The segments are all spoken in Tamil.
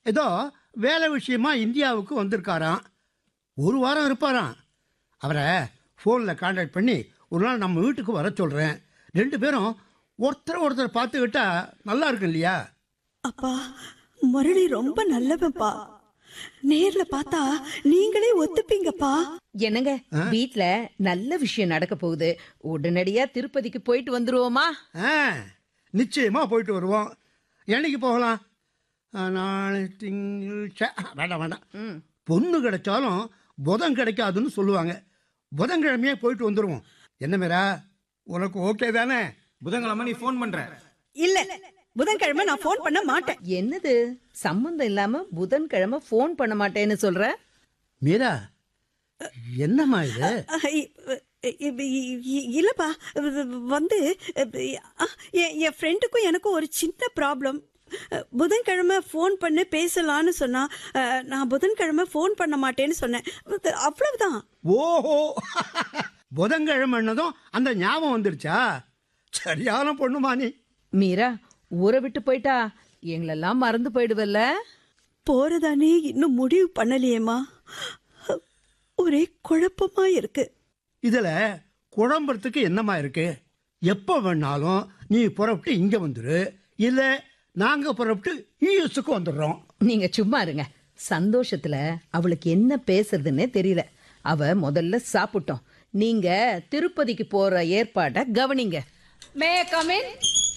ஏதோ வேலை விஷயமா இந்தியாவுக்கு வந்திருக்காராம் ஒரு வாரம் இருப்பாராம் அவரை ஃபோனில் காண்டாக்ட் பண்ணி ஒரு நாள் நம்ம வீட்டுக்கு வர சொல்கிறேன் ரெண்டு பேரும் ஒருத்தர் ஒருத்தர் பார்த்துக்கிட்டா நல்லா இருக்கும் இல்லையா அப்பா முரளி ரொம்ப நல்லவன்ப்பா நேர்ல பார்த்தா நீங்களே ஒத்துப்பீங்கப்பா என்னங்க வீட்ல நல்ல விஷயம் நடக்க போகுது உடனடியா திருப்பதிக்கு போயிட்டு வந்துருவோமா ஆ நிச்சயமாக போயிட்டு வருவோம் என்னைக்கு போகலாம் ஆ, நாளை திங்கள் சே, வேண்டாம் வேண்டாம் ம். பொண்ணு கிடைச்சாலும் புதன் கிடைக்காதுன்னு சொல்லுவாங்க புதன்கிழமையே போயிட்டு வந்துடுவோம் என்ன மேரா உனக்கு ஓகே தானே புதன்கிழமை நீ ஃபோன் பண்ற இல்ல புதன்கிழமை நான் ஃபோன் பண்ண மாட்டேன் என்னது சம்பந்தம் இல்லாம புதன்கிழமை ஃபோன் பண்ண மாட்டேன்னு சொல்ற மீரா என்னம்மா இது அஹ், இ- இ- இ- இ- இல்லப்பா வந்து அஹ், என் என் ஃப்ரெண்டுக்கும் எனக்கும் ஒரு சின்ன ப்ராப்ளம் புதன்கிழமை ஃபோன் பண்ணி பேசலான்னு சொன்னா அஹ், நான் புதன்கிழமை ஃபோன் பண்ண மாட்டேன்னு சொன்னேன் அவ்வளவுதான் ஓஹோ புதன்கிழமைன்னதும் அந்த ஞாபகம் வந்துடுச்சா சரியான பொண்ணுமா நீ மீரா ஊரை விட்டு போயிட்டா எங்களெல்லாம் மறந்து போயிடுவல்ல போறதானே இன்னும் முடிவு பண்ணலையேம்மா ஒரே குழப்பமா இருக்கு இதுல குழம்புறதுக்கு என்னம்மா இருக்கு எப்போ வேணாலும் நீ புறப்பட்டு இங்க வந்துரு இல்ல நாங்க புறப்பட்டு யூஎஸ்க்கு வந்துடுறோம் நீங்க சும்மா இருங்க சந்தோஷத்துல அவளுக்கு என்ன பேசுறதுன்னே தெரியல அவ முதல்ல சாப்பிட்டோம் நீங்க திருப்பதிக்கு போற ஏற்பாட கவனிங்க மே கமின்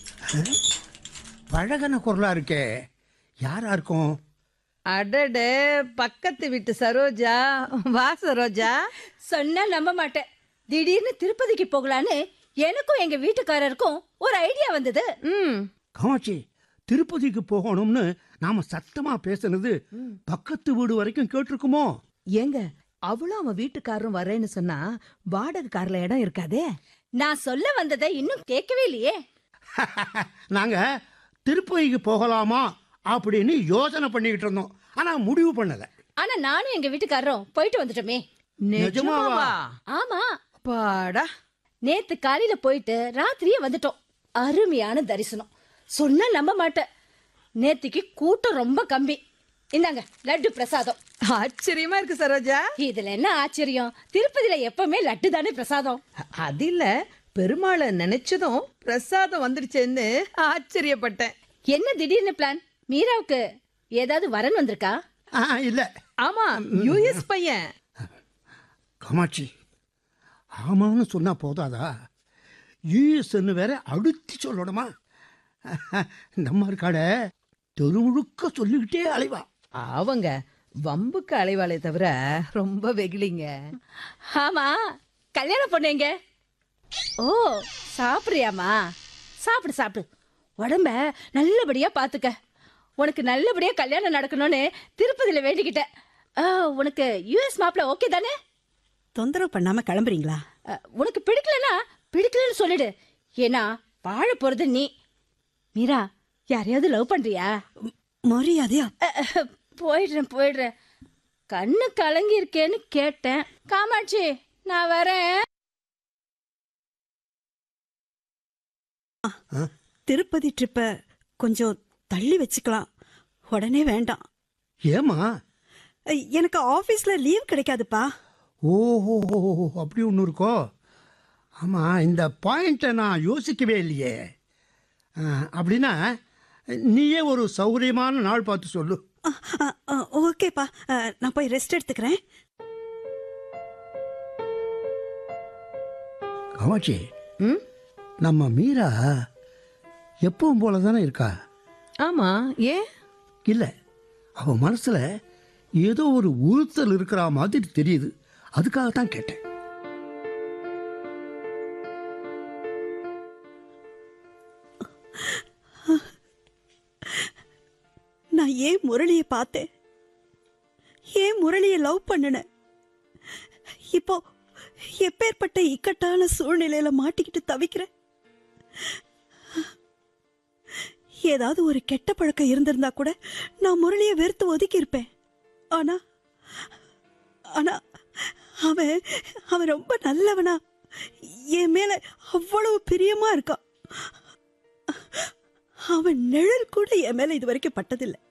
பழகன குரலா இருக்கே யாரா இருக்கும் அடட பக்கத்து வீட்டு சரோஜா வா சரோஜா சொன்னா நம்ப மாட்டேன் திடீர்னு திருப்பதிக்கு போகலான்னு எனக்கும் எங்க வீட்டுக்காரருக்கும் ஒரு ஐடியா வந்தது ம் காமாட்சி திருப்பதிக்கு போகணும்னு நாம சத்தமா பேசுனது பக்கத்து வீடு வரைக்கும் கேட்டிருக்குமோ ஏங்க அவளும் அவன் வீட்டுக்காரரும் வரேன்னு சொன்னா வாடகை கார்ல இடம் இருக்காதே நான் சொல்ல வந்ததை இன்னும் கேட்கவே இல்லையே நாங்க திருப்பதிக்கு போகலாமா அப்படின்னு யோசனை பண்ணிக்கிட்டு இருந்தோம் ஆனா முடிவு பண்ணல ஆனா நானும் எங்க வீட்டுக்காரரும் போயிட்டு வந்துட்டோமே நிஜமாவா ஆமா பாடா நேத்து காலையில போயிட்டு ராத்திரியே வந்துட்டோம் அருமையான தரிசனம் சொன்னா நம்ப மாட்டேன் நேத்திக்கு கூட்டம் ரொம்ப கம்மி இந்தாங்க லட்டு பிரசாதம் ஆச்சரியமா இருக்கு சரோஜா இதுல என்ன ஆச்சரியம் திருப்பதியில எப்பவுமே லட்டு தானே பிரசாதம் அ- அது இல்ல பெருமாளை நினைச்சதும் பிரசாதம் வந்துடுச்சேன்னு ஆச்சரியப்பட்டேன் என்ன திடீர்னு பிளான் மீராவுக்கு ஏதாவது வரன் வந்திருக்கா ஆ, இல்ல ஆமா யூஎஸ் பையன் காமாட்சி ஆமான்னு சொன்னா போதாதா யூஎஸ்ன்னு வேற அழுத்தி சொல்லணுமா நம்ம இருக்காட தெருமுழுக்க சொல்லிக்கிட்டே அலைவா அவங்க வம்புக்கு அலைவாளே தவிர ரொம்ப வெகுளிங்க ஆமா கல்யாண பொண்ணுங்க ஓ சாப்பிடுறியாமா சாப்பிடு சாப்பிடு உடம்ப நல்லபடியா பாத்துக்க உனக்கு நல்லபடியா கல்யாணம் நடக்கணும்னு திருப்பதியில வேண்டிக்கிட்டேன் ஆ, உனக்கு யூஎஸ் மாப்பிள்ள ஓகே தானே தொந்தரவு பண்ணாம கிளம்புறீங்களா அ, உனக்கு பிடிக்கலனா பிடிக்கலன்னு சொல்லிடு ஏன்னா வாழ போறது நீ மீரா யாரையாவது லவ் பண்றியா மரியாதையா அ, அ, போயிடுறேன் போயிடுறேன் கண்ணு கலங்கி இருக்கேன்னு கேட்டேன் காமாட்சி நான் வரேன் திருப்பதி ட்ரிப்ப கொஞ்சம் தள்ளி வச்சுக்கலாம் உடனே வேண்டாம் ஏமா அஹ், எனக்கு ஆபீஸ்ல லீவ் கிடைக்காதுப்பா ஓஹோ அப்படி ஒன்று இருக்கோ ஆமாம் இந்த பாயிண்ட்டை நான் யோசிக்கவே இல்லையே ஆ, அப்படின்னா நீயே ஒரு சௌகரியமான நாள் பார்த்து சொல்லு அஹ், அஹ், அஹ், ஓகேப்பா அஹ், நான் போய் ரெஸ்ட் எடுத்துக்கிறேன் காமாட்சி ம் நம்ம மீரா எப்பவும் போல தானே இருக்கா ஆமா ஏன் இல்லை அவ மனசுல ஏதோ ஒரு உறுத்தல் இருக்கிற மாதிரி தெரியுது அதுக்காக தான் கேட்டேன் நான் ஏன் முரளிய பார்த்தேன் ஏன் முரளிய லவ் பண்ணுனேன் இப்போ எப்பேற்பட்ட இக்கட்டான சூழ்நிலையில மாட்டிக்கிட்டு தவிக்கிறேன் ஏதாவது ஒரு கெட்ட பழக்கம் இருந்திருந்தா கூட நான் முரளிய வெறுத்து ஒதுக்கி இருப்பேன் ஆனா ஆனா அவன் அவன் ரொம்ப நல்லவனா என் மேல அவ்வளவு பிரியமா இருக்கான் அவன் நிழல் கூட என் மேல இது வரைக்கும் பட்டதில்லை